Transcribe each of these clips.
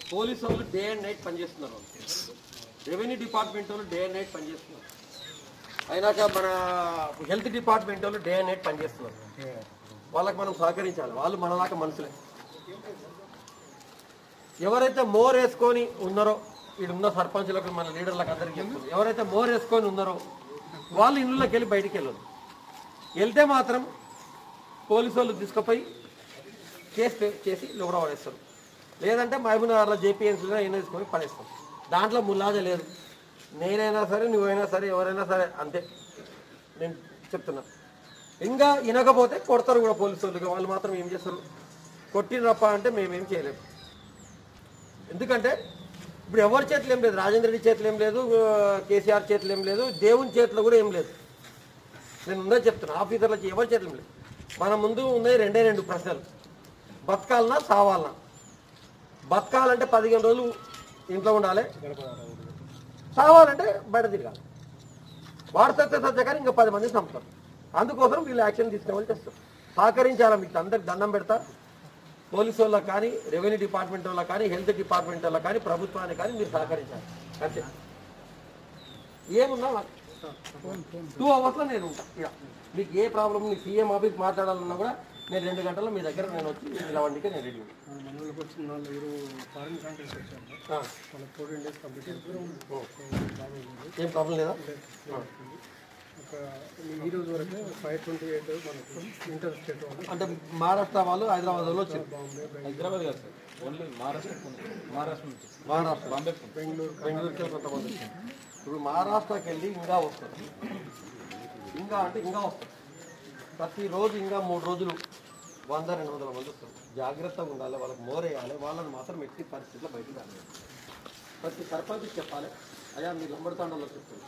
Police వాళ్ళు day and night పనిచేస్తున్నారు వాళ్ళు. రెవెన్యూ డిపార్ట్మెంట్ వాళ్ళు డే అండ్ నైట్ పనిచేస్తున్నారు అయినాక మన హెల్త్ డిపార్ట్మెంట్ వాళ్ళు డే అండ్ నైట్ పనిచేస్తున్నారు వాళ్ళకి మనం సహకరించాలి వాళ్ళు మనలాగా మనుషులే ఎవరైతే మోర్ వేసుకొని ఉన్నారో ఇక్కడ ఉన్న సర్పంచులకు మన లీడర్లకు అందరికీ చెప్తుంది ఎవరైతే మోర్ వేసుకొని ఉన్నారో వాళ్ళు ఇళ్ళకి వెళ్ళి బయటికి వెళ్ళదు వెళ్తే మాత్రం పోలీసు వాళ్ళు తీసుకుపోయి కేసు పే- చేసి లోపల పడేస్తారు లేదంటే మహబూబ్నగర్లో జేపీఎన్సీలో అయినా తీసుకొని పడేస్తాం దాంట్లో ముల్లాజ లేదు నేనైనా సరే నువ్వైనా సరే ఎవరైనా సరే అంతే నేను చెప్తున్నా ఇంకా వినకపోతే కొడతారు కూడా పోలీసు వాళ్ళు వాళ్ళు మాత్రం ఏం చేస్తారు కొట్టినప్ప అంటే మేమేం చేయలేము ఎందుకంటే ఇప్పుడు ఎవరి చేతిలో ఏం లేదు రాజేంద్ర రెడ్డి చేతిలో ఏం లేదు ఆ, కేసీఆర్ చేతిలో ఏం లేదు దేవుని చేతిలో కూడా ఏం లేదు నేను ఉందని చెప్తున్నా ఆఫీసర్లకి ఎవరి చేతిలో ఏం లేదు మన ముందు ఉన్నాయి రెండే రెండు ప్రశ్నలు బతకాలనా సావాలనా బతకాలంటే పదిహేను రోజులు ఇంట్లో ఉండాలి సావాలంటే బయట తిరగాలి వాడు సత్య సత్య కానీ ఇంకా పది మంది చంపుతారు అందుకోసం వీళ్ళు యాక్షన్ తీసుకోవాలి చేస్తారు సహకరించాలా మీకు అందరికి దండం పెడతా పోలీసు వాళ్ళకి కానీ రెవెన్యూ డిపార్ట్మెంట్ వాళ్ళకి కానీ హెల్త్ డిపార్ట్మెంట్ వాళ్ళకి కానీ ప్రభుత్వానికి కానీ మీరు సహకరించాలి అంతే ఏమున్నా నాకు టూ అవర్స్లో నేను ఉంటా ఇక మీకు ఏ ప్రాబ్లం మీ సీఎం ఆఫీస్ మాట్లాడాలన్నా కూడా నేను రెండు గంటల్లో మీ దగ్గర నేను వచ్చి నిలవండికి నేను రెడీ ఉంటాను. మన వాళ్ళకి వచ్చిన నలుగురు ఫారిన్ కంట్రీస్ వచ్చారు ఆ, వాళ్ళకి ఫోర్టీన్ డేస్ కంప్లీట్ అయిపోయింది ఏం ప్రాబ్లం లేదా ఒక ఈ రోజు వరకు ఫైవ్ ట్వంటీ ఎయిట్ మనకు ఇంటర్ స్టేట్ వాళ్ళు అంటే మహారాష్ట్ర వాళ్ళు హైదరాబాద్ వాళ్ళు వచ్చారు బాంబే హైదరాబాద్ కాదు సార్ ఓన్లీ మహారాష్ట్ర మహారాష్ట్ర నుంచి మహారాష్ట్ర బాంబే బెంగళూరు బెంగళూరుకి వెళ్ళి కొంతమంది వచ్చారు. ఇప్పుడు మహారాష్ట్రకి వెళ్ళి ఇంకా వస్తారు ఇంకా అంటే ఇంకా వస్తారు ప్రతిరోజు ఇంకా మూడు రోజులు వంద రెండు వందల మంది వస్తారు జాగ్రత్తగా ఉండాలి వాళ్ళకి మోరేయాలి వాళ్ళని మాత్రం ఎట్టి పరిస్థితుల్లో బయటకు రాలేదు ప్రతి సర్పంచ్ చెప్పాలి అయ్యా మీరు లంబడతాండలో చెప్తారు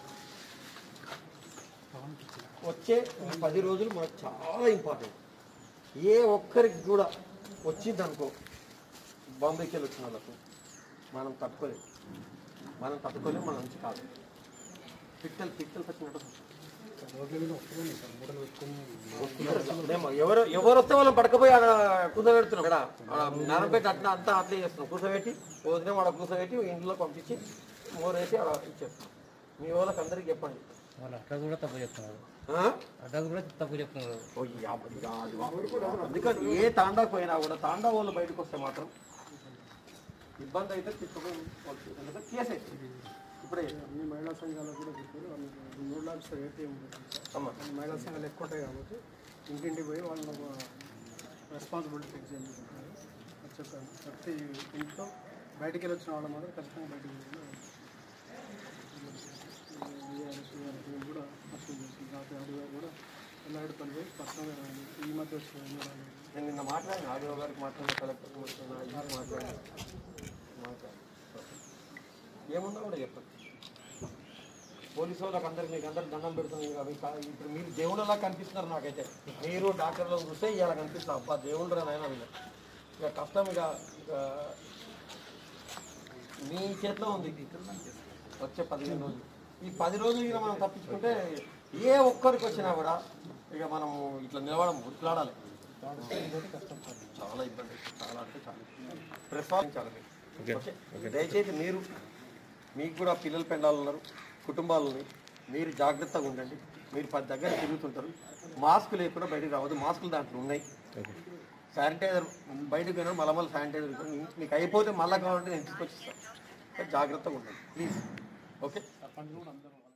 వచ్చే ఈ పది రోజులు మనకు చాలా ఇంపార్టెంట్ ఏ ఒక్కరికి కూడా వచ్చిందనుకో బాంబేకి వెళ్ళి వచ్చిన వాళ్ళకు మనం తట్టుకోలేము మనం తట్టుకోలేము మన నుంచి కాదు పిట్టలు పిట్టలు వచ్చినట్టు రోడ్ల మీద వస్తున్నాయి సార్ మూటలు పెట్టుకుని మేము ఎవరు ఎవరు వస్తే వాళ్ళని పడకపోయి ఆడ కూర్చోబెడుతున్నాం ఇక్కడ నానబెట్టి అట్లా అంతా అట్లే చేస్తున్నాం కూర్చోబెట్టి పోతే ఆడ కూర్చోబెట్టి ఇంట్లో పంపించి మోరేసి ఆడ ఇచ్చేస్తాం మీ వాళ్ళకి అందరికి చెప్పండి వాళ్ళు అడ్రస్ కూడా తప్పు చెప్తున్నారు ఆ? అడ్రస్ కూడా తప్పు చెప్తున్నారు ఓ యాభై కాదు. అందుకని ఏ తాండా పోయినా కూడా తాండా వాళ్ళు బయటకు వస్తే మాత్రం ఇబ్బంది అయితే తీసుకుపోయి ఎందుకంటే కేసు అవుతుంది ఇప్పుడే అన్ని మహిళా సంఘాలకు కూడా చెప్పారు వాళ్ళు మూడు లాక్స్ ఏటీఎం అమ్మ మహిళా సంఘాలు ఎక్కువ ఉంటాయి కాబట్టి ఇంటింటికి పోయి వాళ్ళని ఒక రెస్పాన్సిబిలిటీ ఎగ్జామ్ చేసుకుంటారు అది చెప్పాను ప్రతి ఇంట్లో బయటికి వెళ్ళి వచ్చిన వాళ్ళు మాత్రం ఖచ్చితంగా బయటికి వెళ్ళి వీఆర్ఎస్ కూడా అర్థం చేసింది రాత్రి ఆడి గారు కూడా ఎల్లాడి పని పోయి పర్సనల్గా ఈ మధ్య వచ్చిన ఎమ్మెల్యేలు నేను నిన్న మాట్లాడిన ఆడియో గారికి మాట్లాడిన కలెక్టర్ మాట్లాడిన ఇది మాట్లాడిన మాట్లాడిన ఏముందో కూడా చెప్పండి పోలీసు వాళ్ళకి అందరికి మీకు అందరికి దండం పెడుతున్నాయి అవి కా- ఇప్పుడు మీరు దేవుళ్ళలా కనిపిస్తున్నారు నాకైతే మీరు డాక్టర్లో చూస్తే ఇలా కనిపిస్తారు అబ్బా దేవుళ్ళు రా నాయన వీళ్ళు ఇక కష్టం ఇక ఇక మీ చేతిలో ఉంది వచ్చే పదిహేను రోజులు ఈ పది రోజులు ఇక మనం తప్పించుకుంటే ఏ ఒక్కరికి వచ్చినా కూడా ఇక మనం ఇట్లా నిలవడం ఉట్లాడాలి చాలా ఇబ్బంది చాలా అంటే చాలా ప్రశ్నించాలి మీరు ఓకే? దయచేసి మీరు మీకు కూడా పిల్లలు పెండాలు ఉన్నారు కుటుంబాలు ఉన్నాయి మీరు జాగ్రత్తగా ఉండండి మీరు పది దగ్గర తిరుగుతుంటారు మాస్క్ లేకుండా బయటికి రావద్దు మాస్కులు దాంట్లో ఉన్నాయి శానిటైజర్ బయటకు పోయినా మళ్ళీ మళ్ళీ శానిటైజర్ ఇవ్వండి. మీకు అయిపోతే మళ్ళీ కావాలంటే నేను తీసుకొచ్చిస్తాను జాగ్రత్తగా ఉండండి ప్లీజ్ ఓకే